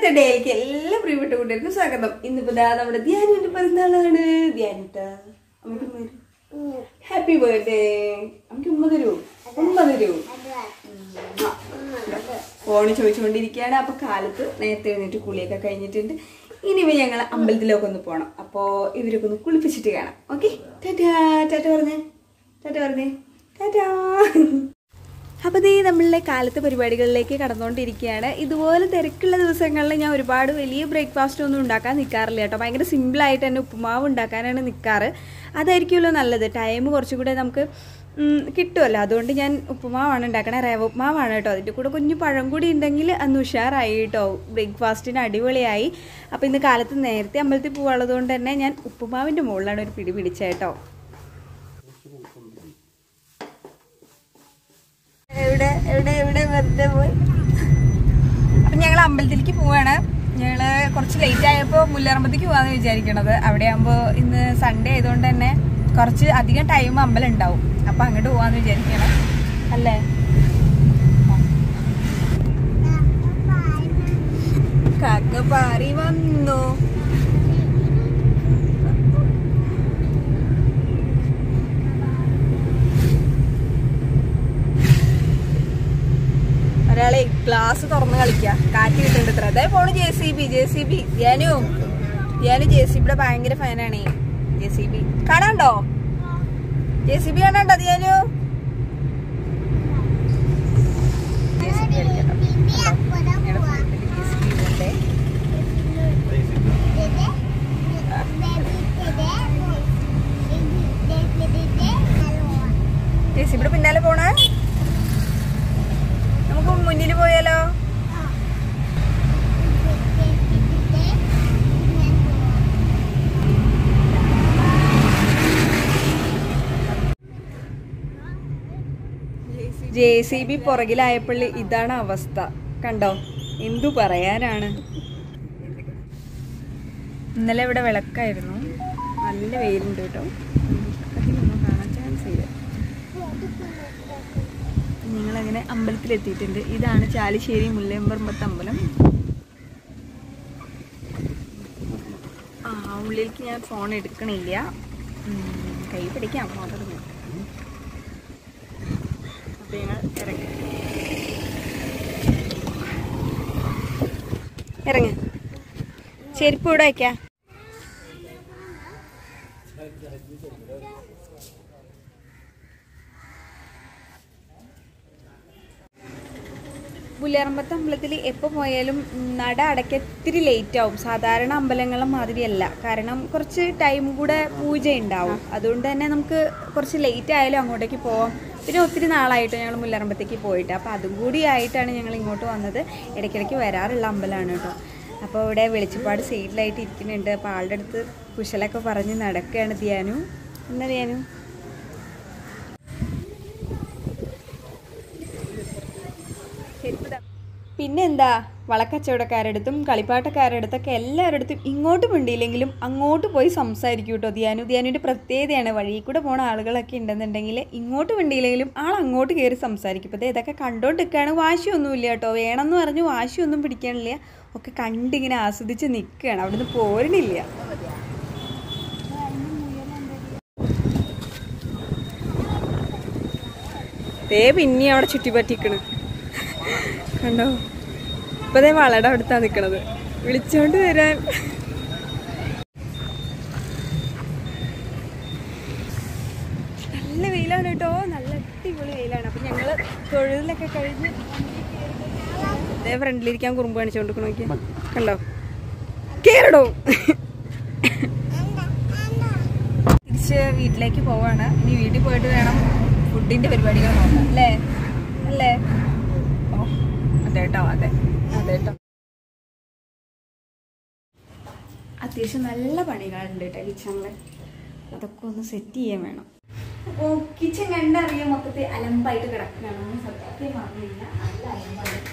ഇന്നത്തെ ഡേയിലേക്ക് എല്ലാ പ്രിയപ്പെട്ട കുട്ടികൾക്കും സ്വാഗതം ഇന്നിപ്പോ ദാ നമ്മുടെ ധ്യാനുവിന്റെ പിറന്നാളാണ് ധ്യാനിട്ട നമുക്ക് ഹാപ്പി ബർത്ത്ഡേ നമുക്ക് ഉമ്മ തരൂ ഉമ്മ തരൂ ഫോണ് ചോദിച്ചുകൊണ്ടിരിക്കുകയാണ് അപ്പൊ കാലത്ത് നേരത്തെ എഴുന്നേറ്റ് കുളിയൊക്കെ കഴിഞ്ഞിട്ടുണ്ട് ഇനിയിപ്പോ ഞങ്ങൾ അമ്പലത്തിലൊക്കെ ഒന്ന് പോണം അപ്പോ ഇവരൊക്കെ ഒന്ന് കുളിപ്പിച്ചിട്ട് കാണാം ഓക്കെ ടാറ്റാ ടാറ്റ പറഞ്ഞേ ടാറ്റ പറഞ്ഞേ ടാറ്റാ അപ്പോൾ ദേ നമ്മളുടെ കാലത്തെ പരിപാടികളിലേക്ക് കടന്നുകൊണ്ടിരിക്കുകയാണ് ഇതുപോലെ തിരക്കുള്ള ദിവസങ്ങളിൽ ഞാൻ ഒരുപാട് വലിയ ബ്രേക്ക്ഫാസ്റ്റ് ഒന്നും ഉണ്ടാക്കാൻ നിൽക്കാറില്ല കേട്ടോ ഭയങ്കര സിമ്പിളായിട്ട് തന്നെ ഉപ്പുമാവ് ഉണ്ടാക്കാനാണ് നിൽക്കാറ് അതായിരിക്കുമല്ലോ നല്ലത് ടൈം കുറച്ചും കൂടെ നമുക്ക് ഉം, കിട്ടുമല്ലോ അതുകൊണ്ട് ഞാൻ ഉപ്പുമാവാണ് ഉണ്ടാക്കണത് റവ ഉപ്പുമാവാണ് കേട്ടോ അതിൻ്റെ കൂടെ കുഞ്ഞു പഴം കൂടി ഉണ്ടെങ്കിൽ അന്ന് ഉഷാറായി കേട്ടോ ബ്രേക്ക്ഫാസ്റ്റിന് അടിപൊളിയായി അപ്പോൾ ഇന്ന് കാലത്ത് നേരത്തെ അമ്പലത്തിൽ പോകാനുള്ളത് കൊണ്ട് തന്നെ ഞാൻ ഉപ്പുമാവിൻ്റെ മുകളിലാണ് ഒരു പിടി പിടിച്ചത് കേട്ടോ എവിടെ എവിടെ എവിടെ വെറുതെ പോയി അപ്പം ഞങ്ങൾ അമ്പലത്തിലേക്ക് പോവാണ് ഞങ്ങള് കുറച്ച് ലേറ്റ് ആയപ്പോൾ മുല്ലറമ്പത്തേക്ക് പോകാന്ന് വിചാരിക്കണത് അവിടെ ആകുമ്പോൾ ഇന്ന് സൺഡേ ആയതുകൊണ്ട് തന്നെ കുറച്ച് അധികം ടൈം അമ്പലം ഉണ്ടാവും അപ്പൊ അങ്ങോട്ട് പോവാന്ന് വിചാരിക്കണം അല്ലേ കാക്ക പാറി വന്നു ഒരാളെ ഗ്ലാസ് തുറന്ന് കളിക്ക കാറ്റ് കിട്ടുന്നുണ്ട് ഇത്ര അതേ പോണു J C B J C B Dhyanu Dhyanu J C ബിയുടെ ഭയങ്കര ഫാനാണ് ജെ സി ബി കാണാണ്ടോ ജെ സി ബി കാണാണ്ടോ ധ്യാനു JCB കളിക്കട്ടോ. ഞങ്ങളുടെ ഫ്രണ്ടില് JCB ഉണ്ട്. ജെ സി ബിയുടെ പിന്നാലെ പോണേ നമുക്ക് മുന്നിൽ പോയാലോ ജെ സി ബി പുറകിലായപ്പോൾ ഇതാണ് അവസ്ഥ കണ്ടോ എന്തു പറയാനാണ് ഇന്നലെ ഇവിടെ വിളക്കായിരുന്നു നല്ല വെയിലുണ്ട് കേട്ടോ അതിനൊന്നും കാണാൻ ചാൻസ് ഇല്ല ഞങ്ങളങ്ങനെ അമ്പലത്തിലെത്തിയിട്ടുണ്ട് ഇതാണ് ചാലിശ്ശേരി മുല്ലയമ്പറമ്പത്ത് അമ്പലം ആ ഉള്ളിലേക്ക് ഞാൻ ഫോൺ എടുക്കണില്ല ഉം, കൈ പിടിക്കാം നോക്കരുത് അപ്പൊ ഞങ്ങൾ ഇറങ്ങി ഇറങ്ങ ചെരുപ്പ് ഇവിടെ വയ്ക്കാം പുല്ലേറമ്പത്ത് അമ്പലത്തിൽ എപ്പോൾ പോയാലും നട അടയ്ക്ക ഇത്തിരി ലേറ്റ് ആവും സാധാരണ അമ്പലങ്ങളെ മാതിരിയല്ല കാരണം കുറച്ച് ടൈം കൂടെ പൂജ ഉണ്ടാവും അതുകൊണ്ട് തന്നെ നമുക്ക് കുറച്ച് ലേറ്റ് ആയാലും അങ്ങോട്ടേക്ക് പോവാം പിന്നെ ഒത്തിരി നാളായിട്ട് ഞങ്ങൾ മുല്ലറമ്പത്തേക്ക് പോയിട്ട് അപ്പോൾ അതും കൂടി ആയിട്ടാണ് ഞങ്ങൾ ഇങ്ങോട്ട് വന്നത് ഇടയ്ക്കിടയ്ക്ക് വരാറുള്ള അമ്പലമാണ് കേട്ടോ അപ്പോൾ ഇവിടെ വെളിച്ചപ്പാട് സൈഡിലായിട്ട് ഇരിക്കുന്നുണ്ട് അപ്പോൾ ആളുടെ അടുത്ത് കുശലൊക്കെ പറഞ്ഞ് നടക്കുകയാണ് ധ്യാനു എന്നാ ധ്യാനു പിന്നെന്താ വളക്കച്ചവടക്കാരടുത്തും കളിപ്പാട്ടക്കാരടുത്തൊക്കെ എല്ലാവരടുത്തും ഇങ്ങോട്ട് മിണ്ടിയില്ലെങ്കിലും അങ്ങോട്ട് പോയി സംസാരിക്കും കേട്ടോ ധ്യാനു ധ്യാനുവിൻ്റെ പ്രത്യേകതയാണ് വഴിയിൽ കൂടെ പോണ ആളുകളൊക്കെ ഉണ്ടെന്നുണ്ടെങ്കിൽ ഇങ്ങോട്ട് മിണ്ടിയില്ലെങ്കിലും ആൾ അങ്ങോട്ട് കയറി സംസാരിക്കും ഇപ്പോൾ ഇതൊക്കെ കണ്ടോണ്ട് നിൽക്കുകയാണ് വാശിയൊന്നുമില്ല കേട്ടോ വേണമെന്ന് പറഞ്ഞ് വാശിയൊന്നും പിടിക്കാനില്ല ഒക്കെ കണ്ടിങ്ങനെ ആസ്വദിച്ച് നിൽക്കുകയാണ് അവിടുന്ന് പോരണില്ല ദേ പിന്നെ അവിടെ ചുറ്റിപ്പറ്റിക്കണ് കണ്ടോ ഇപ്പൊ ദേ വളയുടെ അടുത്താ നിക്കണത് വിളിച്ചോണ്ട് വരാൻ നല്ല വെയിലാണ് കേട്ടോ നല്ല അടിപൊളി വെയിലാണ് അപ്പൊ ഞങ്ങള് തൊഴിലൊക്കെ കഴിഞ്ഞ് അതേ ഫ്രണ്ടിലിരിക്കാൻ കുറുമ്പ് കാണിച്ചോണ്ട് നോക്കി കണ്ടോ കേറടോ തിരിച്ച് വീട്ടിലേക്ക് പോവാണ് ഇനി വീട്ടിൽ പോയിട്ട് വേണം ഫുഡിന്റെ പരിപാടികൾ നോക്കാം അല്ലേ അല്ലേ ഓ അതേട്ടോ അതെ അതേട്ടോ അത്യാവശ്യം നല്ല പണികളുണ്ട് കേട്ടോ കിച്ചണില് അതൊക്കെ ഒന്ന് സെറ്റ് ചെയ്യാൻ വേണം ഓ കിച്ചൺ കണ്ടറിയാൻ മൊത്തത്തിൽ അലമ്പായിട്ട് കിടക്കുകയാണ് സത്യം പറഞ്ഞില്ല നല്ല അലമ്പായിട്ട്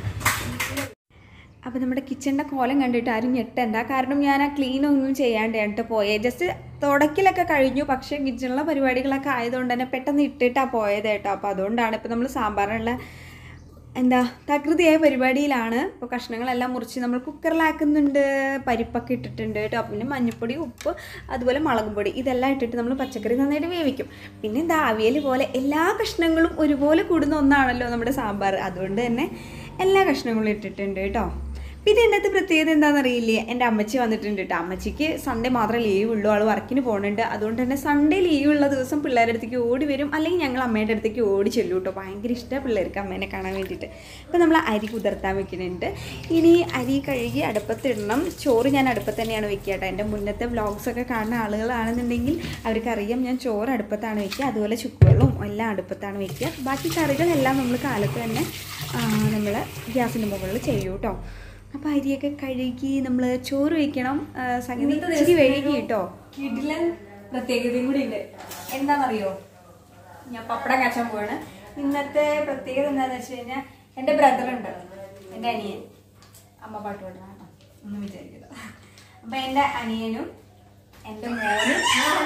അപ്പോൾ നമ്മുടെ കിച്ചണിൻ്റെ കോലം കണ്ടിട്ട് ആരും ഞെട്ടണ്ട കാരണം ഞാൻ ആ ക്ലീൻ ഒന്നും ചെയ്യാണ്ടാണ് കേട്ടോ പോയത് ജസ്റ്റ് തുടക്കിലൊക്കെ കഴിഞ്ഞു പക്ഷേ കിച്ചണിലെ പരിപാടികളൊക്കെ ആയതുകൊണ്ട് തന്നെ പെട്ടെന്ന് ഇട്ടിട്ടാണ് പോയത് കേട്ടോ അപ്പോൾ അതുകൊണ്ടാണ് ഇപ്പോൾ നമ്മൾ സാമ്പാറിനുള്ള എന്താ തകൃതിയായ പരിപാടിയിലാണ് ഇപ്പോൾ കഷ്ണങ്ങളെല്ലാം മുറിച്ച് നമ്മൾ കുക്കറിലാക്കുന്നുണ്ട് പരിപ്പൊക്കെ ഇട്ടിട്ടുണ്ട് കേട്ടോ പിന്നെ മഞ്ഞൾപ്പൊടി ഉപ്പ് അതുപോലെ മുളകും പൊടി ഇതെല്ലാം ഇട്ടിട്ട് നമ്മൾ പച്ചക്കറി നന്നായിട്ട് വേവിക്കും പിന്നെ എന്താ അവിയൽ പോലെ എല്ലാ കഷ്ണങ്ങളും ഒരുപോലെ കൂടുന്ന ഒന്നാണല്ലോ നമ്മുടെ സാമ്പാർ അതുകൊണ്ട് തന്നെ എല്ലാ കഷ്ണങ്ങളും ഇട്ടിട്ടുണ്ട് കേട്ടോ പിന്നെ ഇന്നത്തെ പ്രത്യേകത എന്താണെന്ന് അറിയില്ലേ എൻ്റെ അമ്മച്ചി വന്നിട്ടുണ്ട് കേട്ടോ അമ്മച്ചിക്ക് സൺഡേ മാത്രമേ ലീവ് ഉള്ളൂ ആൾ വർക്കിന് പോകുന്നുണ്ട് അതുകൊണ്ട് തന്നെ സൺഡേ ലീവ് ഉള്ള ദിവസം പിള്ളേരുടെ അടുത്തേക്ക് ഓടി വരും അല്ലെങ്കിൽ ഞങ്ങൾ അമ്മയുടെ അടുത്തേക്ക് ഓടി ചെല്ലും കേട്ടോ ഭയങ്കര ഇഷ്ടമാണ് പിള്ളേർക്ക് അമ്മേനെ കാണാൻ വേണ്ടിയിട്ട് അപ്പോൾ നമ്മൾ അരി കുതിർത്താൻ വെക്കുന്നുണ്ട് ഇനി അരി കഴുകി അടുപ്പത്തിടണം ചോറ് ഞാൻ അടുപ്പത്ത് തന്നെയാണ് വെക്കുക കേട്ടോ എൻ്റെ മുന്നത്തെ വ്ളോഗ്സൊക്കെ കാണുന്ന ആളുകളാണെന്നുണ്ടെങ്കിൽ അവർക്കറിയാം ഞാൻ ചോറ് അടുപ്പത്താണ് വെക്കുക അതുപോലെ ചുക്കുവെള്ളവും എല്ലാം അടുപ്പത്താണ് വെക്കുക ബാക്കി കറികളെല്ലാം നമ്മൾ കാലത്ത് തന്നെ നമ്മൾ ഗ്യാസിൻ്റെ മുകളിൽ ചെയ്യും കേട്ടോ അപ്പോൾ അരിയൊക്കെ കഴുകി നമ്മൾ ചോറ് വയ്ക്കണം ആ, സംഗതി ഇച്ചിരി വഴുകി കേട്ടോ കിടിലൻ പ്രത്യേകതയും കൂടി ഉണ്ട് എന്താണെന്നറിയോ ഞാൻ പപ്പടം കാച്ചാൻ പോവാണ് ഇന്നത്തെ പ്രത്യേകത എന്താണെന്ന് വെച്ച് കഴിഞ്ഞാൽ എൻ്റെ ബ്രദർ ഉണ്ട് എൻ്റെ അനിയൻ അമ്മ പാട്ട് പാടണം കേട്ടോ ഒന്നും വിചാരിക്കില്ല അപ്പം എൻ്റെ അനിയനും എൻ്റെ മോനും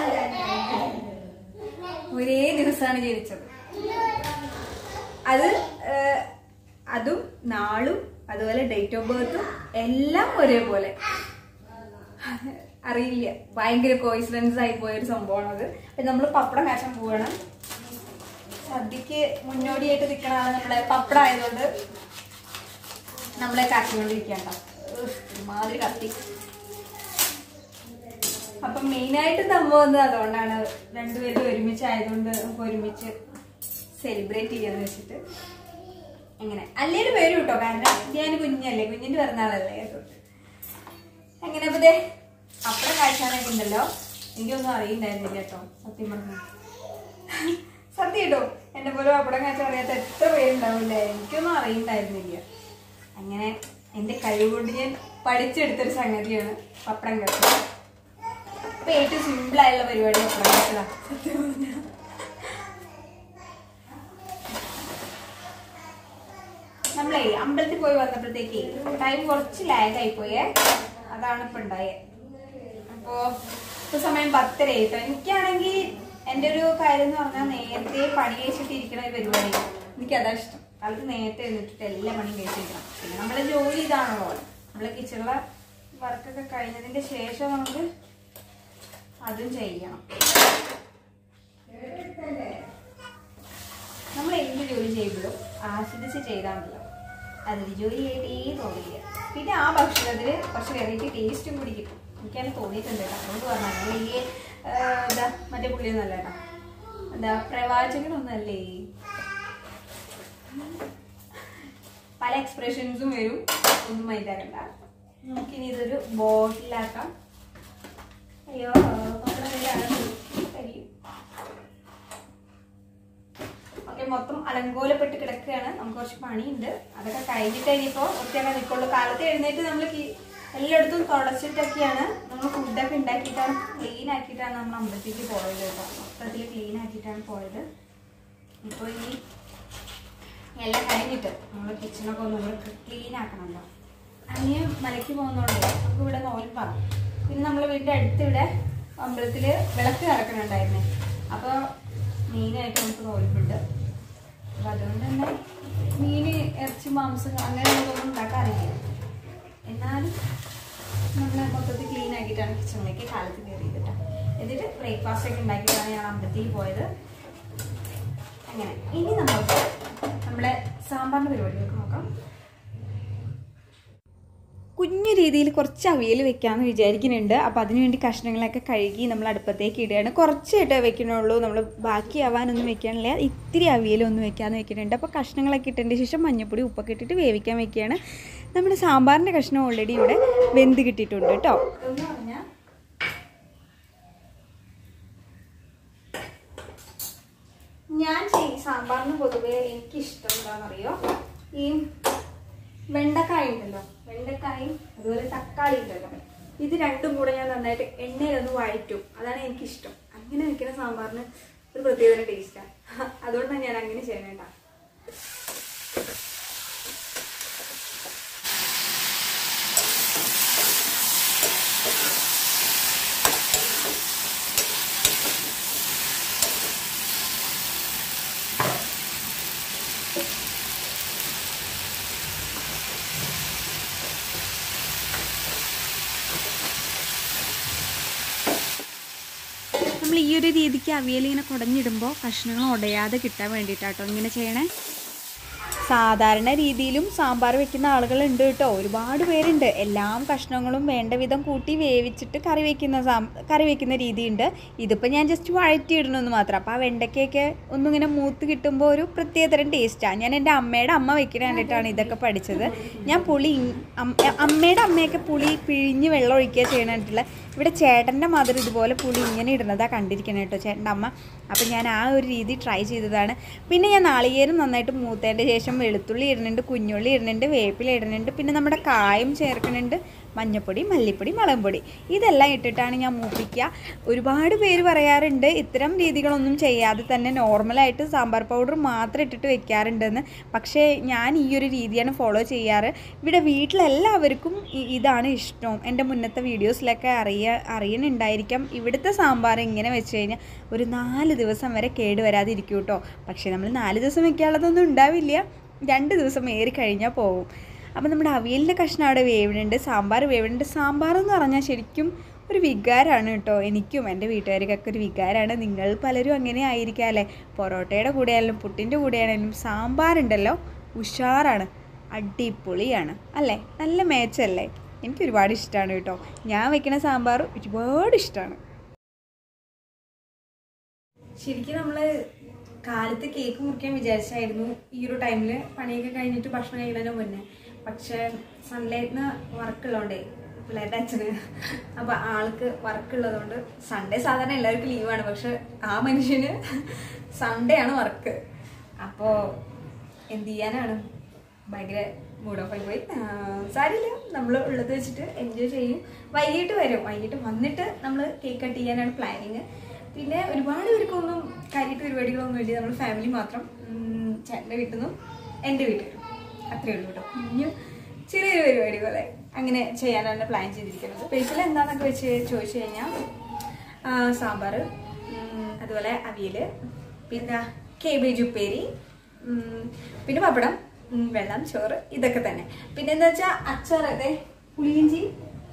ഒരേ ദിവസമാണ് ജനിച്ചത് അത് ഏഹ്, അതും നാളും അതുപോലെ ഡേറ്റ് ഓഫ് ബർത്തും എല്ലാം ഒരേപോലെ അറിയില്ല ഭയങ്കര കോയിൻസിഡൻസ് ആയി പോയൊരു സംഭവമാണത് അപ്പൊ നമ്മൾ പപ്പടം കാശാൻ പോവാണ് സദ്യക്ക് മുന്നോടിയായിട്ട് നിൽക്കണ ആള് നമ്മുടെ പപ്പടം ആയതുകൊണ്ട് നമ്മളെ കാച്ചുകൊണ്ടിരിക്കണ്ട മാതിരി കത്തി അപ്പൊ മെയിനായിട്ട് സംഭവം എന്താ അതുകൊണ്ടാണ് രണ്ടുപേരും ഒരുമിച്ച് ആയതുകൊണ്ട് നമുക്ക് ഒരുമിച്ച് സെലിബ്രേറ്റ് ചെയ്യാന്ന് വെച്ചിട്ട് എങ്ങനെ അല്ലേല് പേരും കേട്ടോ കാരണം ഞാൻ കുഞ്ഞല്ലേ കുഞ്ഞിന്റെ പിറന്നാളല്ലേ അതുകൊണ്ട് എങ്ങനെ അപ്പൊ ദേ അപ്പഴം കാഴ്ചാനൊക്കെ ഉണ്ടല്ലോ എനിക്കൊന്നും അറിയണ്ടായിരുന്നില്ല കേട്ടോ സത്യം പറഞ്ഞു സത്യം കേട്ടോ എന്നെ പോലെ പപ്പടം കാഴ്ച അറിയാത്ത എത്ര പേരുണ്ടാവില്ലേ എനിക്കൊന്നും അറിയണ്ടായിരുന്നില്ല അങ്ങനെ എന്റെ കഴിവുകൊണ്ട് ഞാൻ പഠിച്ചെടുത്തൊരു സംഗതിയാണ് പപ്പടം കാഴ്ച അപ്പൊ ഏറ്റവും സിമ്പിൾ ആയുള്ള പരിപാടി പപ്പടം കാഴ്ച സത്യം പറഞ്ഞാ നമ്മളേ അമ്പലത്തിൽ പോയി വന്നപ്പോഴത്തേക്ക് ടൈം കുറച്ച് ലാഗ് ആയി പോയേ അതാണ് ഇപ്പൊ ഉണ്ടായേ അപ്പോ ഇപ്പൊ സമയം പത്തര കേട്ടോ എനിക്കാണെങ്കിൽ എന്റെ ഒരു കാര്യം എന്ന് പറഞ്ഞാൽ നേരത്തെ പണി കഴിച്ചിട്ട് ഇരിക്കണ ഒരു പരിപാടി എനിക്ക് അതാ ഇഷ്ടം കാലത്ത് നേരത്തെ എഴുന്നിട്ട് എല്ലാ പണിയും കഴിച്ചിരിക്കണം പിന്നെ നമ്മളെ ജോലി ഇതാണല്ലോ നമ്മളെ കിച്ചണിലെ വർക്കൊക്കെ കഴിഞ്ഞതിന്റെ ശേഷം നമുക്ക് അതും ചെയ്യണം നമ്മൾ എന്ത് ജോലി ചെയ്യുമ്പോഴും ആസ്വദിച്ച് ചെയ്താണല്ലോ അതൊരു ജോലിയായിട്ടേ തോന്നില്ല പിന്നെ ആ ഭക്ഷണത്തിൽ കുറച്ച് വെറൈറ്റി ടേസ്റ്റും കൂടി കിട്ടും എനിക്കത് തോന്നിയിട്ടുണ്ട് കേട്ടോ അതുകൊണ്ട് പറഞ്ഞാൽ ഈ ആ, എന്താ മറ്റേ പുള്ളിയൊന്നും അല്ല കേട്ടോ എന്താ പ്രവാചകനൊന്നും അല്ലേ പല എക്സ്പ്രഷൻസും വരും ഒന്നും മൈതാക്കണ്ട നമുക്കിനി ഇതൊരു ബോട്ടിലാക്കാം അയ്യോ നമ്മുടെ കയ്യിലാണ് കരിയും ഓക്കെ മൊത്തം അലങ്കോലപ്പെട്ട് കിടക്കുകയാണ് നമുക്ക് കുറച്ച് പണിയുണ്ട് അതൊക്കെ കഴിഞ്ഞിട്ട് ഇനിയിപ്പോൾ വൃത്തിയാക്കാൻ നിൽക്കുള്ളൂ കാലത്ത് എഴുന്നേറ്റ് നമ്മൾ എല്ലായിടത്തും തുടച്ചിട്ടൊക്കെയാണ് നമ്മൾ ഫുഡൊക്കെ ഉണ്ടാക്കിയിട്ടാണ് ക്ലീൻ ആക്കിയിട്ടാണ് നമ്മൾ അമ്പലത്തേക്ക് പോയത് കേട്ടോ മൊത്തത്തിൽ ക്ലീൻ ആക്കിയിട്ടാണ് പോയത് ഇപ്പോൾ ഈ എല്ലാം കഴിഞ്ഞിട്ട് നമ്മൾ കിച്ചണൊക്കെ ഒന്ന് നമ്മൾ ക്ലീൻ ആക്കണമല്ലോ അങ്ങനെ മലയ്ക്ക് പോകുന്നതുകൊണ്ട് നമുക്ക് ഇവിടെ നോൽപ്പാ പിന്നെ നമ്മൾ വീടിൻ്റെ അടുത്ത് ഇവിടെ അമ്പലത്തിൽ വിളക്ക് കിടക്കണുണ്ടായിരുന്നേ അപ്പോൾ മെയിനായിട്ട് നമുക്ക് നോൽപ്പുണ്ട് അപ്പം അതുകൊണ്ട് തന്നെ മീൻ ഇറച്ചി മാംസം അങ്ങനെയുള്ളതൊന്നും ഉണ്ടാക്കാറില്ല എന്നാലും നമ്മൾ മൊത്തത്തിൽ ക്ലീൻ ആക്കിയിട്ടാണ് കിച്ചണിലേക്ക് കാലത്ത് കയറിയത് കേട്ടോ എന്നിട്ട് ബ്രേക്ക്ഫാസ്റ്റ് ഒക്കെ ഉണ്ടാക്കിയിട്ടാണ് ഞാൻ അമ്പലത്തിൽ പോയത് അങ്ങനെ ഇനി നമുക്ക് നമ്മളെ സാമ്പാറിൻ്റെ പരിപാടികൾക്ക് നോക്കാം കുഞ്ഞു രീതിയിൽ കുറച്ച് അവിയൽ വെക്കാമെന്ന് വിചാരിക്കുന്നുണ്ട് അപ്പോൾ അതിനുവേണ്ടി കഷ്ണങ്ങളൊക്കെ കഴുകി നമ്മൾ അടുപ്പത്തേക്ക് ഇടുകയാണ് കുറച്ചായിട്ടേ വെക്കണുള്ളൂ നമ്മൾ ബാക്കിയാവാനൊന്നും വെക്കാനില്ല ഇത്തിരി അവിയലൊന്നും വെക്കാമെന്ന് വെക്കുന്നുണ്ട് അപ്പോൾ കഷ്ണങ്ങളൊക്കെ ഇട്ടതിന് ശേഷം മഞ്ഞൾപ്പൊടി ഉപ്പൊക്കെ ഇട്ടിട്ട് വേവിക്കാൻ വെക്കുകയാണ് നമ്മുടെ സാമ്പാറിൻ്റെ കഷ്ണം ഓൾറെഡി ഇവിടെ വെന്ത് കിട്ടിയിട്ടുണ്ട് കേട്ടോ എന്ന് പറഞ്ഞാൽ ഞാൻ ചെയ്യും സാമ്പാറിന് പൊതുവേ എനിക്ക് ഇഷ്ടം എന്താണെന്നറിയോ ഈ വെണ്ടക്കായ ഉണ്ടല്ലോ വെണ്ടക്കായും അതുപോലെ തക്കാളി ഉണ്ടല്ലോ ഇത് രണ്ടും കൂടെ ഞാൻ നന്നായിട്ട് എണ്ണയിലൊന്ന് വഴറ്റും അതാണ് എനിക്കിഷ്ടം അങ്ങനെ വെക്കുന്ന സാമ്പാറിന് ഒരു പ്രത്യേക ടേസ്റ്റാണ് അതുകൊണ്ടാണ് ഞാൻ അങ്ങനെ ചെയ്യണേട്ടാ ഈ ഒരു രീതിക്ക് അവിയൽ ഇങ്ങനെ കുടഞ്ഞിടുമ്പോൾ കഷ്ണങ്ങൾ ഉടയാതെ കിട്ടാൻ വേണ്ടിയിട്ടാട്ടോ ഇങ്ങനെ ചെയ്യണേ സാധാരണ രീതിയിലും സാമ്പാർ വെക്കുന്ന ആളുകളുണ്ട് കേട്ടോ ഒരുപാട് പേരുണ്ട് എല്ലാം കഷ്ണങ്ങളും വേണ്ട വിധം കൂട്ടി വേവിച്ചിട്ട് കറി വെക്കുന്ന സാം കറി വെക്കുന്ന രീതിയുണ്ട് ഇതിപ്പോൾ ഞാൻ ജസ്റ്റ് വഴറ്റിയിടണമെന്ന് മാത്രം അപ്പോൾ ആ വെണ്ടയ്ക്കൊക്കെ ഒന്നിങ്ങനെ മൂത്ത് കിട്ടുമ്പോൾ ഒരു പ്രത്യേകതരം ടേസ്റ്റാണ് ഞാൻ എൻ്റെ അമ്മയുടെ അമ്മ വെക്കുന്ന കണ്ടിട്ടാണ് ഇതൊക്കെ പഠിച്ചത് ഞാൻ പുളി ഇങ്- അം- അമ്മയുടെ അമ്മയൊക്കെ പുളി പിഴിഞ്ഞ് വെള്ളം ഒഴിക്കുക ചെയ്യണിട്ടില്ല ഇവിടെ ചേട്ടൻ്റെ മദർ ഇതുപോലെ പുളി ഇങ്ങനെ ഇടുന്നതാണ് കണ്ടിരിക്കണം കേട്ടോ ചേട്ടൻ്റെ അമ്മ അപ്പം ഞാൻ ആ ഒരു രീതി ട്രൈ ചെയ്തതാണ് പിന്നെ ഞാൻ നാളികേരം നന്നായിട്ട് മൂത്തതിൻ്റെ ശേഷം വെളുത്തുള്ളി ഇടുന്നുണ്ട് കുഞ്ഞുള്ളി ഇടുന്നുണ്ട് വേപ്പില ഇടുന്നുണ്ട് പിന്നെ നമ്മുടെ കായം ചേർക്കുന്നുണ്ട് മഞ്ഞപ്പൊടി മല്ലിപ്പൊടി മുളക് പൊടി ഇതെല്ലാം ഇട്ടിട്ടാണ് ഞാൻ മൂപ്പിക്കുക ഒരുപാട് പേര് പറയാറുണ്ട് ഇത്തരം രീതികളൊന്നും ചെയ്യാതെ തന്നെ നോർമലായിട്ട് സാമ്പാർ പൗഡർ മാത്രം ഇട്ടിട്ട് വെക്കാറുണ്ടെന്ന് പക്ഷേ ഞാൻ ഈ ഒരു രീതിയാണ് ഫോളോ ചെയ്യാറ് ഇവിടെ വീട്ടിലെല്ലാവർക്കും ഇ- ഇതാണ് ഇഷ്ടം എൻ്റെ മുന്നത്തെ വീഡിയോസിലൊക്കെ അറിയ അറിയണുണ്ടായിരിക്കാം ഇവിടുത്തെ സാമ്പാർ ഇങ്ങനെ വെച്ച് കഴിഞ്ഞാൽ ഒരു നാല് ദിവസം വരെ കേടുവരാതിരിക്കും കേട്ടോ പക്ഷേ നമ്മൾ നാല് ദിവസം വെക്കാനുള്ളതൊന്നും ഉണ്ടാവില്ല രണ്ട് ദിവസം ഏറി കഴിഞ്ഞാൽ പോകും അപ്പം നമ്മുടെ അവിയലിൻ്റെ കഷ്ണം അവിടെ വേവുന്നുണ്ട് സാമ്പാർ വേവുന്നുണ്ട് സാമ്പാർ എന്ന് പറഞ്ഞാൽ ശരിക്കും ഒരു വികാരമാണ് കേട്ടോ എനിക്കും എൻ്റെ വീട്ടുകാർക്കൊക്കെ ഒരു വികാരമാണ് നിങ്ങൾ പലരും അങ്ങനെ ആയിരിക്കാം അല്ലേ പൊറോട്ടയുടെ കൂടെ ആയാലും പുട്ടിൻ്റെ കൂടെ ആണെങ്കിലും സാമ്പാറുണ്ടല്ലോ ഉഷാറാണ് അടിപൊളിയാണ് അല്ലേ നല്ല മേച്ചല്ലേ എനിക്ക് ഒരുപാട് ഇഷ്ടമാണ് കേട്ടോ ഞാൻ വെക്കുന്ന സാമ്പാർ ഒരുപാട് ഇഷ്ടമാണ് ശരിക്കും നമ്മൾ കാലത്ത് കേക്ക് മുറിക്കാൻ വിചാരിച്ചായിരുന്നു ഈ ഒരു ടൈമിൽ പണിയൊക്കെ കഴിഞ്ഞിട്ട് ഭക്ഷണം കഴിക്കുന്നതിന് മുന്നേ പക്ഷേ സൺലൈറ്റിന് വർക്കുള്ളതുകൊണ്ടേ പിള്ളേരുടെ അച്ഛന് അപ്പോൾ ആൾക്ക് വർക്കുള്ളതുകൊണ്ട് സൺഡേ സാധാരണ എല്ലാവർക്കും ലീവാണ് പക്ഷെ ആ മനുഷ്യന് സൺഡേ ആണ് വർക്ക് അപ്പോൾ എന്ത് ചെയ്യാനാണ് ഭയങ്കര മൂഡ് ഓഫ് ആയി പോയി ആ, സാരില്ല നമ്മൾ ഉള്ളത് വെച്ചിട്ട് എൻജോയ് ചെയ്യും വൈകിട്ട് വരും വൈകിട്ട് വന്നിട്ട് നമ്മൾ കേക്ക് കട്ട് ചെയ്യാനാണ് പ്ലാനിങ് പിന്നെ ഒരുപാട് പേർക്കൊന്നും കാര്യമായിട്ട് പരിപാടികളൊന്നും ഇല്ല നമ്മൾ ഫാമിലി മാത്രം ഉം, ചേട്ടൻ്റെ വീട്ടിൽ നിന്നും എൻ്റെ വീട്ടിൽ നിന്നും അത്രയേ ഉള്ളൂ കേട്ടോ കുഞ്ഞു ചെറിയൊരു പരിപാടി പോലെ അങ്ങനെ ചെയ്യാനാണ് പ്ലാൻ ചെയ്തിരിക്കുന്നത് സ്പെഷ്യൽ എന്താണെന്നൊക്കെ വെച്ച് ചോദിച്ചു കഴിഞ്ഞാൽ സാമ്പാർ അതുപോലെ അവിയൽ പിന്നെ കേബേജ് ഉപ്പേരി ഉം, പിന്നെ പപ്പടം ഉം, വെള്ളം ചോറ് ഇതൊക്കെ തന്നെ പിന്നെ എന്താ വെച്ചാൽ അച്ചാർ അതെ പുളിയിഞ്ചി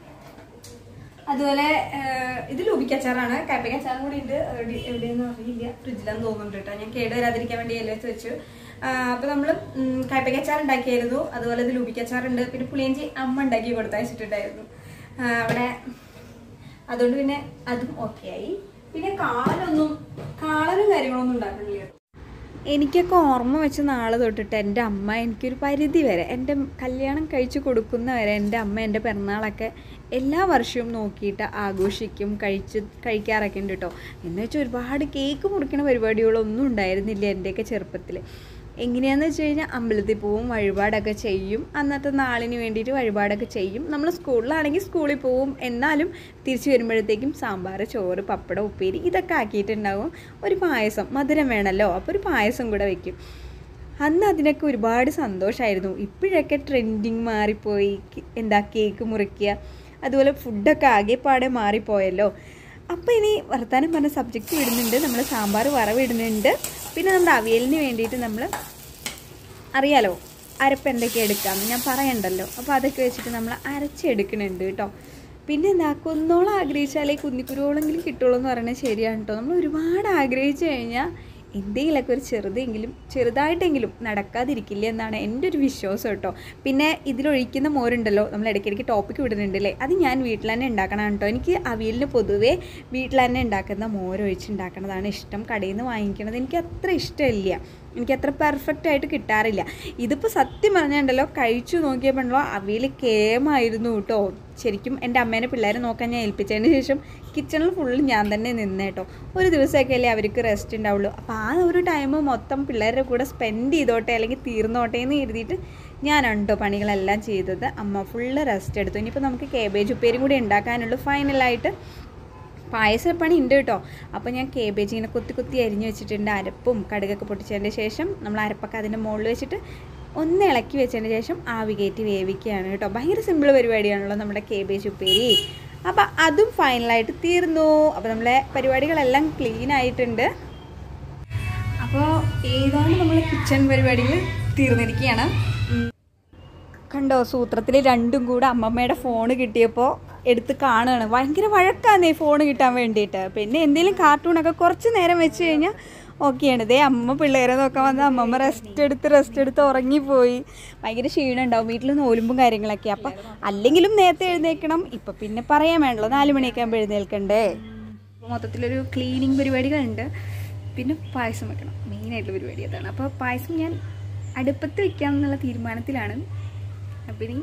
അതുപോലെ ആഹ്, ഇത് ലൂബിക്ക് അച്ചാറാണ് കാപ്പയ്ക്ക് അച്ചാറും കൂടി ഉണ്ട് എവിടെ- എവിടെയെന്ന് അറിയില്ല ഫ്രിഡ്ജിലാന്ന് തോന്നുന്നുണ്ട് കേട്ടോ ഞാൻ കേട് വരാതിരിക്കാൻ വേണ്ടി എല്ലാം വെച്ച് വെച്ചു ആഹ്, അപ്പൊ നമ്മൾ കാപ്പയ്ക്ക് അച്ചാർ ഉണ്ടാക്കിയായിരുന്നു അതുപോലെ ഇത് ലൂബിക്ക് അച്ചാറുണ്ട് പിന്നെ പുളിയിഞ്ചി അമ്മ ഉണ്ടാക്കി കൊടുത്തയച്ചിട്ടുണ്ടായിരുന്നു ആഹ്, അവിടെ അതുകൊണ്ട് പിന്നെ അതും ഓക്കെ ആയി പിന്നെ കാലൊന്നും കാളനും കാര്യങ്ങളൊന്നും ഉണ്ടാക്കണില്ല എനിക്കൊക്കെ ഓർമ്മ വെച്ച നാളെ തൊട്ടിട്ട് എൻ്റെ അമ്മ എനിക്കൊരു പരിധി വരെ എൻ്റെ കല്യാണം കഴിച്ചു കൊടുക്കുന്ന വരെ എൻ്റെ അമ്മ എൻ്റെ പിറന്നാളൊക്കെ എല്ലാ വർഷവും നോക്കിയിട്ട് ആഘോഷിക്കും കഴിച്ച് കഴിക്കാറൊക്കെ ഉണ്ട് കേട്ടോ എന്ന് വെച്ചാൽ ഒരുപാട് കേക്ക് മുറിക്കണ പരിപാടികളൊന്നും ഉണ്ടായിരുന്നില്ല എൻ്റെയൊക്കെ ചെറുപ്പത്തിൽ എങ്ങനെയാന്ന് വെച്ച് കഴിഞ്ഞാൽ അമ്പലത്തിൽ പോവും വഴിപാടൊക്കെ ചെയ്യും അന്നത്തെ നാളിന് വേണ്ടിയിട്ട് വഴിപാടൊക്കെ ചെയ്യും നമ്മൾ സ്കൂളിലാണെങ്കിൽ സ്കൂളിൽ പോവും എന്നാലും തിരിച്ചു വരുമ്പോഴത്തേക്കും സാമ്പാർ ചോറ് പപ്പടം ഉപ്പേരി ഇതൊക്കെ ആക്കിയിട്ടുണ്ടാവും ഒരു പായസം മധുരം വേണമല്ലോ അപ്പോൾ ഒരു പായസം കൂടെ വെക്കും അന്ന് അതിനൊക്കെ ഒരുപാട് സന്തോഷമായിരുന്നു ഇപ്പോഴൊക്കെ ട്രെൻഡിങ് മാറിപ്പോയി കി- എന്താ കേക്ക് മുറിക്കുക അതുപോലെ ഫുഡൊക്കെ ആകെപ്പാടെ മാറിപ്പോയല്ലോ അപ്പോൾ ഇനി വർത്താനം പറഞ്ഞ സബ്ജക്റ്റ് വിടുന്നുണ്ട് നമ്മൾ സാമ്പാർ വറവിടുന്നുണ്ട് പിന്നെ നമ്മുടെ അവിയലിന് വേണ്ടിയിട്ട് നമ്മൾ അറിയാലോ അരപ്പ് എന്തൊക്കെ എടുക്കാം ഞാൻ പറയണ്ടല്ലോ അപ്പോൾ അതൊക്കെ വെച്ചിട്ട് നമ്മൾ അരച്ചെടുക്കുന്നുണ്ട് കേട്ടോ പിന്നെ എന്താ കുന്നോളം ആഗ്രഹിച്ചാലേ കുന്നിക്കുരുവോളെങ്കിലും കിട്ടുള്ളൂ എന്ന് പറയുന്നത് ശരിയാണ് കേട്ടോ നമ്മൾ ഒരുപാട് ആഗ്രഹിച്ചു കഴിഞ്ഞാൽ എന്തെങ്കിലുമൊക്കെ ഒരു ചെറുതെങ്കിലും ചെറുതായിട്ടെങ്കിലും നടക്കാതിരിക്കില്ല എന്നാണ് എൻ്റെ ഒരു വിശ്വാസം കേട്ടോ പിന്നെ ഇതിലൊഴിക്കുന്ന മോരുണ്ടല്ലോ നമ്മൾ ഇടയ്ക്കിടയ്ക്ക് ടോപ്പിക്ക് വിടുന്നുണ്ട് അല്ലേ അത് ഞാൻ വീട്ടിൽ തന്നെ ഉണ്ടാക്കണം കേട്ടോ എനിക്ക് അവിയലിന് പൊതുവേ വീട്ടിൽ തന്നെ ഉണ്ടാക്കുന്ന മോരൊഴിച്ച് ഉണ്ടാക്കണതാണ് ഇഷ്ടം കടയിൽ നിന്ന് വാങ്ങിക്കണത് എനിക്ക് അത്ര ഇഷ്ടമില്ല എനിക്ക് അത്ര പെർഫെക്റ്റ് ആയിട്ട് കിട്ടാറില്ല ഇതിപ്പോൾ സത്യം പറഞ്ഞുണ്ടല്ലോ കഴിച്ചു നോക്കിയപ്പോഴല്ലോ അവിയൽ കേമായിരുന്നു കേട്ടോ ശരിക്കും എൻ്റെ അമ്മേനെ പിള്ളേരെ നോക്കാൻ ഞാൻ ഏൽപ്പിച്ചതിന് ശേഷം കിച്ചണിൽ ഫുള്ള് ഞാൻ തന്നെ നിന്ന് കേട്ടോ ഒരു ദിവസമൊക്കെ അല്ലേ അവർക്ക് റെസ്റ്റ് ഉണ്ടാവുള്ളൂ അപ്പോൾ ആ ഒരു ടൈം മൊത്തം പിള്ളേരുടെ കൂടെ സ്പെൻഡ് ചെയ്തോട്ടെ അല്ലെങ്കിൽ തീർന്നോട്ടെ എന്ന് കരുതിയിട്ട് ഞാനാണ് കേട്ടോ പണികളെല്ലാം ചെയ്തത് അമ്മ ഫുള്ള് റെസ്റ്റ് എടുത്തു ഇനിയിപ്പോൾ നമുക്ക് കേബേജ് ഉപ്പേരും കൂടി ഉണ്ടാക്കാനുള്ളൂ ഫൈനലായിട്ട് പായസപ്പണി ഉണ്ട് കേട്ടോ അപ്പോൾ ഞാൻ കേബേജ് ഇങ്ങനെ കുത്തി കുത്തി അരിഞ്ഞ് വെച്ചിട്ടുണ്ട് അരപ്പും കടുകൊക്കെ പൊട്ടിച്ചതിൻ്റെ ശേഷം നമ്മൾ അരപ്പൊക്കെ അതിൻ്റെ മുകളിൽ വെച്ചിട്ട് ഒന്ന് ഇളക്കി വെച്ചതിന് ശേഷം ആവി കയറ്റി വേവിക്കുകയാണ് കേട്ടോ ഭയങ്കര സിമ്പിൾ പരിപാടിയാണല്ലോ നമ്മുടെ കേബേജ് ഉപ്പേരി അപ്പോൾ അതും ഫൈനലായിട്ട് തീർന്നു അപ്പോൾ നമ്മളെ പരിപാടികളെല്ലാം ക്ലീൻ ആയിട്ടുണ്ട് അപ്പോൾ ഏതാണ് നമ്മളെ കിച്ചൺ പരിപാടികൾ തീർന്നിരിക്കുകയാണ് ഉം. കണ്ടോ സൂത്രത്തിൽ രണ്ടും കൂടെ അമ്മമ്മയുടെ ഫോൺ കിട്ടിയപ്പോൾ എടുത്ത് കാണുകയാണ് ഭയങ്കര വഴക്കാന്നേ ഫോൺ കിട്ടാൻ വേണ്ടിയിട്ട് പിന്നെ എന്തെങ്കിലും കാർട്ടൂണൊക്കെ കുറച്ച് നേരം വെച്ച് കഴിഞ്ഞാൽ ഓക്കെയാണ് ഇതേ അമ്മ പിള്ളേരെ നോക്കാൻ വന്ന അമ്മമ്മ റെസ്റ്റ് എടുത്ത് റെസ്റ്റ് എടുത്ത് ഉറങ്ങിപ്പോയി ഭയങ്കര ക്ഷീണം ഉണ്ടാവും വീട്ടിൽ നോലുമ്പും കാര്യങ്ങളൊക്കെ അപ്പം അല്ലെങ്കിലും നേരത്തെ എഴുന്നേൽക്കണം ഇപ്പം പിന്നെ പറയാൻ വേണ്ടല്ലോ നാല് മണിയൊക്കെ ആകുമ്പോൾ എഴുന്നേൽക്കണ്ടേ മൊത്തത്തിലൊരു ക്ലീനിങ് പരിപാടികളുണ്ട് പിന്നെ പായസം വെക്കണം മെയിനായിട്ടുള്ള പരിപാടി അതാണ് അപ്പോൾ പായസം ഞാൻ അടുപ്പത്ത് വെക്കാം എന്നുള്ള തീരുമാനത്തിലാണ് അപ്പം ഇനി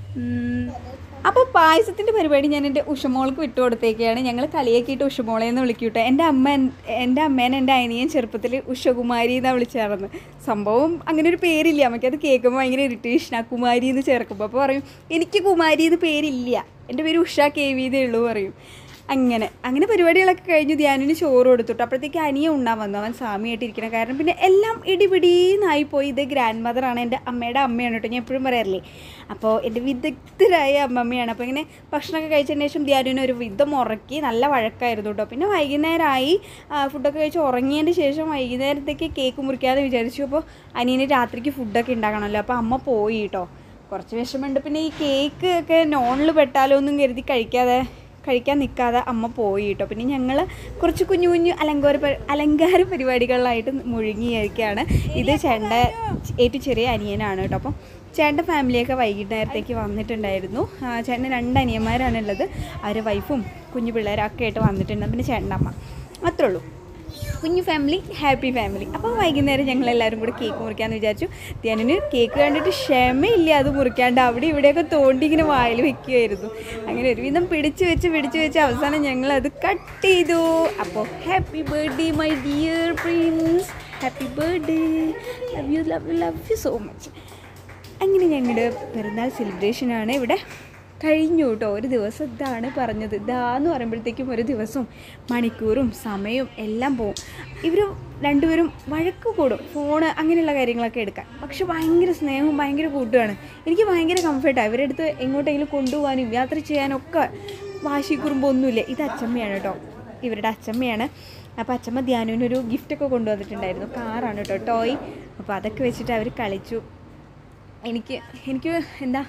അപ്പോൾ പായസത്തിൻ്റെ പരിപാടി ഞാൻ എൻ്റെ ഉഷമോൾക്ക് വിട്ടു കൊടുത്തേക്കാണ് ഞങ്ങൾ കളിയാക്കിയിട്ട് ഉഷമോളെ എന്ന് വിളിക്കൂട്ടെ എൻ്റെ അമ്മ എൻ- എൻ്റെ അമ്മേനെ എൻ്റെ അനിയൻ ചെറുപ്പത്തിൽ ഉഷകുമാരി എന്നാണ് വിളിച്ചായിരുന്നു സംഭവം അങ്ങനെ ഒരു പേരില്ല നമുക്കത് കേൾക്കുമ്പോൾ ഭയങ്കര ഇറിറ്റേഷനാണ് കുമാരി എന്ന് ചേർക്കുമ്പോൾ അപ്പോൾ പറയും എനിക്ക് കുമാരി എന്ന് പേരില്ല എൻ്റെ പേര് ഉഷ കെ വി എന്നേ ഉള്ളൂ പറയും അങ്ങനെ അങ്ങനെ പരിപാടികളൊക്കെ കഴിഞ്ഞു ധ്യാനിന് ചോറ് കൊടുത്തിട്ടു അപ്പോഴത്തേക്ക് അനിയ ഉണ്ണാൻ വന്നു അവൻ സ്വാമിയായിട്ട് ഇരിക്കണം കാരണം പിന്നെ എല്ലാം ഇടിപിടീന്നായി പോയി ഇത് ഗ്രാൻഡ് മദറാണ് എൻ്റെ അമ്മയുടെ അമ്മയാണ് കേട്ടോ ഞാൻ എപ്പോഴും പറയാറില്ലേ അപ്പോൾ എൻ്റെ വിദഗ്ധരായ അമ്മമ്മയാണ് അപ്പോൾ ഇങ്ങനെ ഭക്ഷണമൊക്കെ കഴിച്ചതിന് ശേഷം ധ്യാനിനെ ഒരു വിധം ഉറക്കി നല്ല വഴക്കായിരുന്നു കേട്ടോ പിന്നെ വൈകുന്നേരമായി ആ, ഫുഡൊക്കെ കഴിച്ച് ഉറങ്ങിയതിന് ശേഷം വൈകുന്നേരത്തേക്ക് കേക്ക് മുറിക്കാതെ വിചാരിച്ചു അപ്പോൾ അനിയന് രാത്രിക്ക് ഫുഡൊക്കെ ഉണ്ടാക്കണമല്ലോ അപ്പോൾ അമ്മ പോയി കേട്ടോ കുറച്ച് വിഷമമുണ്ട് പിന്നെ ഈ കേക്ക് ഒക്കെ നോണിൽ പെട്ടാലോ ഒന്നും കരുതി കഴിക്കാതെ കഴിക്കാൻ നിൽക്കാതെ അമ്മ പോയി കേട്ടോ പിന്നെ ഞങ്ങൾ കുറച്ച് കുഞ്ഞു കുഞ്ഞു അലങ്കാര പ- അലങ്കാര പരിപാടികളിലായിട്ട് മുഴുകിയിരിക്കുകയാണ് ഇത് ചേട്ടൻ്റെ ഏറ്റവും ചെറിയ അനിയനാണ് കേട്ടോ അപ്പം ചേട്ടൻ്റെ ഫാമിലിയൊക്കെ വൈകുന്നേരത്തേക്ക് വന്നിട്ടുണ്ടായിരുന്നു ആ, ചേട്ടന് രണ്ട് അനിയന്മാരാണ് ഉള്ളത് അവർ വൈഫും കുഞ്ഞു പിള്ളേരൊക്കെ ആയിട്ട് വന്നിട്ടുണ്ട് പിന്നെ ചേട്ടൻ്റെ അമ്മ അത്രേ ഉള്ളൂ കുഞ്ഞു ഫാമിലി ഹാപ്പി ഫാമിലി അപ്പോൾ വൈകുന്നേരം ഞങ്ങൾ എല്ലാവരും കൂടെ കേക്ക് മുറിക്കാമെന്ന് വിചാരിച്ചു ധ്യാനിന് കേക്ക് കണ്ടിട്ട് ക്ഷമയില്ല അത് മുറിക്കാണ്ട് അവിടെ ഇവിടെയൊക്കെ തോണ്ടി ഇങ്ങനെ വായിൽ വെക്കുമായിരുന്നു അങ്ങനെ ഒരുവിധം പിടിച്ചു വെച്ച് പിടിച്ചു വെച്ച് അവസാനം ഞങ്ങൾ അത് കട്ട് ചെയ്തു അപ്പോൾ happy birthday my dear prince happy birthday love you love you love you so much അങ്ങനെ ഞങ്ങളുടെ പെരുന്നാൾ സെലിബ്രേഷനാണ് ഇവിടെ കഴിഞ്ഞു കേട്ടോ ഒരു ദിവസം ഇതാണ് പറഞ്ഞത് ഇതാന്ന് പറയുമ്പോഴത്തേക്കും ഒരു ദിവസവും മണിക്കൂറും സമയവും എല്ലാം പോവും ഇവർ രണ്ടുപേരും വഴക്ക് കൂടും ഫോണ് അങ്ങനെയുള്ള കാര്യങ്ങളൊക്കെ എടുക്കാൻ പക്ഷെ ഭയങ്കര സ്നേഹവും ഭയങ്കര കൂട്ടുമാണ് എനിക്ക് ഭയങ്കര കംഫർട്ടാണ് ഇവരുടെ അടുത്ത് എങ്ങോട്ടെങ്കിലും കൊണ്ടുപോകാനും യാത്ര ചെയ്യാനും ഒക്കെ വാശി കുറുമ്പൊന്നുമില്ല ഇത് അച്ചമ്മയാണ് കേട്ടോ ഇവരുടെ അച്ചമ്മയാണ് അപ്പോൾ അച്ചമ്മ ധ്യാനുവിനൊരു ഗിഫ്റ്റൊക്കെ കൊണ്ടുവന്നിട്ടുണ്ടായിരുന്നു കാറാണ് കേട്ടോ ടോയ് അപ്പോൾ അതൊക്കെ വെച്ചിട്ട് അവർ കളിച്ചു എനിക്ക് എനിക്ക് എന്താ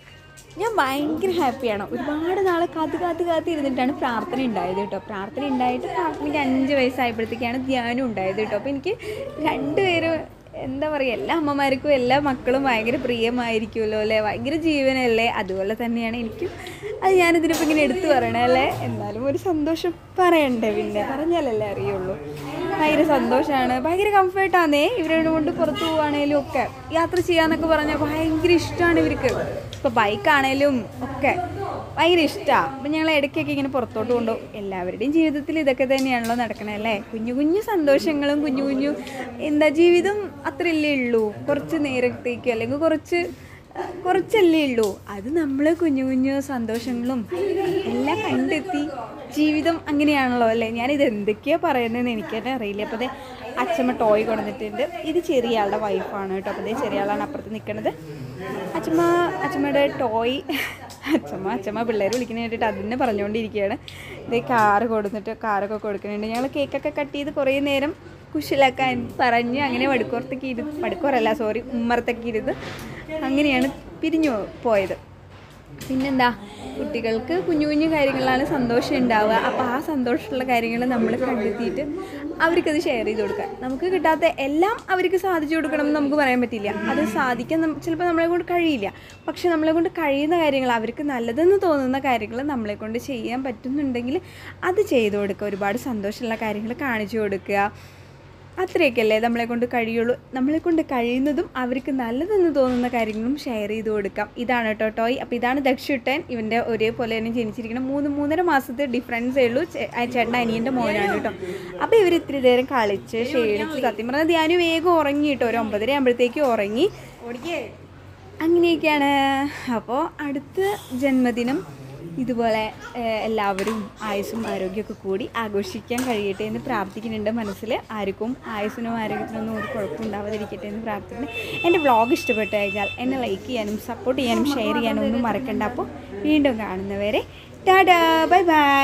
ഞാൻ ഭയങ്കര ഹാപ്പിയാണ് ഒരുപാട് നാളെ കാത്ത് കാത്ത് കാത്ത് ഇരുന്നിട്ടാണ് പ്രാർത്ഥന ഉണ്ടായത് കേട്ടോ പ്രാർത്ഥന ഉണ്ടായിട്ട് പ്രാർത്ഥനയ്ക്ക് അഞ്ച് വയസ്സായപ്പോഴത്തേക്കാണ് ധ്യാനം ഉണ്ടായത് കേട്ടോ അപ്പോൾ എനിക്ക് രണ്ടുപേരും എന്താ പറയുക എല്ലാ അമ്മമാർക്കും എല്ലാ മക്കളും ഭയങ്കര പ്രിയമായിരിക്കുമല്ലോ അല്ലേ ഭയങ്കര ജീവനല്ലേ അതുപോലെ തന്നെയാണ് എനിക്കും അത് ഞാനിതിനിപ്പോൾ ഇങ്ങനെ എടുത്തു പറയണേ അല്ലേ എന്നാലും ഒരു സന്തോഷം പറയണ്ടേ പിന്നെ പറഞ്ഞാലല്ലേ അറിയുള്ളൂ ഭയങ്കര സന്തോഷമാണ് ഭയങ്കര കംഫർട്ടാന്നേ ഇവരോട് കൊണ്ട് പുറത്തു പോവുകയാണേലും ഒക്കെ യാത്ര ചെയ്യാന്നൊക്കെ പറഞ്ഞാൽ ഭയങ്കര ഇഷ്ടമാണ് ഇവർക്ക് ഇപ്പോൾ ബൈക്കാണേലും ഒക്കെ ഭയങ്കര ഇഷ്ടമാണ് അപ്പം ഞങ്ങൾ ഇടയ്ക്കൊക്കെ ഇങ്ങനെ പുറത്തോട്ട് കൊണ്ടുപോകും എല്ലാവരുടെയും ജീവിതത്തിൽ ഇതൊക്കെ തന്നെയാണല്ലോ നടക്കണേ അല്ലേ കുഞ്ഞു കുഞ്ഞു സന്തോഷങ്ങളും കുഞ്ഞു കുഞ്ഞു എന്താ ജീവിതം അത്രയല്ലേ ഉള്ളൂ കുറച്ച് നേരത്തേക്ക് അല്ലെങ്കിൽ കുറച്ച് കുറച്ചല്ലേ ഉള്ളൂ അത് നമ്മൾ കുഞ്ഞു കുഞ്ഞു സന്തോഷങ്ങളും എല്ലാം കണ്ടെത്തി ജീവിതം അങ്ങനെയാണല്ലോ അല്ലേ ഞാനിത് എന്തൊക്കെയാണ് പറയുന്നതെന്ന് എനിക്ക് തന്നെ അറിയില്ല അപ്പോൾ അതെ അച്ഛമ്മ ടോയ് കൊണ്ടുവന്നിട്ടുണ്ട് ഇത് ചെറിയ ആളുടെ വൈഫാണ് കേട്ടോ അപ്പോൾ അതേ ചെറിയ ആളാണ് അപ്പുറത്ത് നിൽക്കുന്നത് അച്ഛമ്മ അച്ഛമ്മയുടെ ടോയ് അച്ഛമ്മ അച്ഛമ്മ പിള്ളേർ വിളിക്കുന്ന കേട്ടിട്ട് അതിനെ പറഞ്ഞുകൊണ്ടിരിക്കുകയാണ് ഇതേ കാറ് കൊടുത്തിട്ട് കാറൊക്കെ കൊടുക്കുന്നുണ്ട് ഞങ്ങൾ കേക്കൊക്കെ കട്ട് ചെയ്ത് കുറേ നേരം കുശലാക്കാൻ പറഞ്ഞ് അങ്ങനെ വടുക്കോർത്തൊക്കെ ഇരുന്ന് വടുക്കോറല്ല സോറി ഉമ്മറത്തൊക്കെ ഇരുന്ന് അങ്ങനെയാണ് പിരിഞ്ഞു പോയത് പിന്നെന്താ കുട്ടികൾക്ക് കുഞ്ഞു കുഞ്ഞു കാര്യങ്ങളിലാണ് സന്തോഷം ഉണ്ടാവുക അപ്പോൾ ആ സന്തോഷമുള്ള കാര്യങ്ങൾ നമ്മൾ കണ്ടെത്തിയിട്ട് അവർക്കത് ഷെയർ ചെയ്ത് കൊടുക്കുക നമുക്ക് കിട്ടാത്ത എല്ലാം അവർക്ക് സാധിച്ചു കൊടുക്കണം എന്ന് നമുക്ക് പറയാൻ പറ്റില്ല അത് സാധിക്കാൻ നം- ചിലപ്പോൾ നമ്മളെ കൊണ്ട് കഴിയില്ല പക്ഷെ നമ്മളെ കൊണ്ട് കഴിയുന്ന കാര്യങ്ങൾ അവർക്ക് നല്ലതെന്ന് തോന്നുന്ന കാര്യങ്ങൾ നമ്മളെ കൊണ്ട് ചെയ്യാൻ പറ്റുന്നുണ്ടെങ്കിൽ അത് ചെയ്തു കൊടുക്കുക ഒരുപാട് സന്തോഷമുള്ള കാര്യങ്ങൾ കാണിച്ചു കൊടുക്കുക അത്രയൊക്കെയല്ലേ നമ്മളെ കൊണ്ട് കഴിയുള്ളൂ നമ്മളെ കൊണ്ട് കഴിയുന്നതും അവർക്ക് നല്ലതെന്ന് തോന്നുന്ന കാര്യങ്ങളും ഷെയർ ചെയ്ത് കൊടുക്കാം ഇതാണ് കേട്ടോ ടോയ് അപ്പോൾ ഇതാണ് ദക്ഷുട്ടൻ ഇവൻ്റെ ഒരേപോലെ തന്നെ ജനിച്ചിരിക്കണം മൂന്ന് മൂന്നര മാസത്തെ ഡിഫറൻസേ ഉള്ളൂ ചേ- ആ ചേട്ടൻ അനിയൻ്റെ മോനാണ് കേട്ടോ അപ്പോൾ ഇവർ ഇത്തിരി നേരം കളിച്ച് ക്ഷീണിച്ച് സത്യം പറഞ്ഞാൽ ധ്യാനം വേഗം ഉറങ്ങി കേട്ടോ ഒരു ഒമ്പതര ആകുമ്പോഴത്തേക്ക് ഉറങ്ങി അങ്ങനെയൊക്കെയാണ് അപ്പോൾ അടുത്ത ജന്മദിനം ഇതുപോലെ ഏഹ്, എല്ലാവരും ആയുസ്സും ആരോഗ്യമൊക്കെ കൂടി ആഘോഷിക്കാൻ കഴിയട്ടെ എന്ന് പ്രാർത്ഥിക്കുന്നുണ്ട് മനസ്സിൽ ആർക്കും ആയുസ്സിനും ആരോഗ്യത്തിനൊന്നും ഒരു കുഴപ്പമുണ്ടാവാതിരിക്കട്ടെ എന്ന് പ്രാർത്ഥിക്കുന്നു എൻ്റെ വ്ളോഗ് ഇഷ്ടപ്പെട്ടു കഴിഞ്ഞാൽ എന്നെ ലൈക്ക് ചെയ്യാനും സപ്പോർട്ട് ചെയ്യാനും ഷെയർ ചെയ്യാനും ഒന്നും മറക്കണ്ട അപ്പോൾ വീണ്ടും കാണുന്നവരെ ടാഡാ ബൈ ബൈ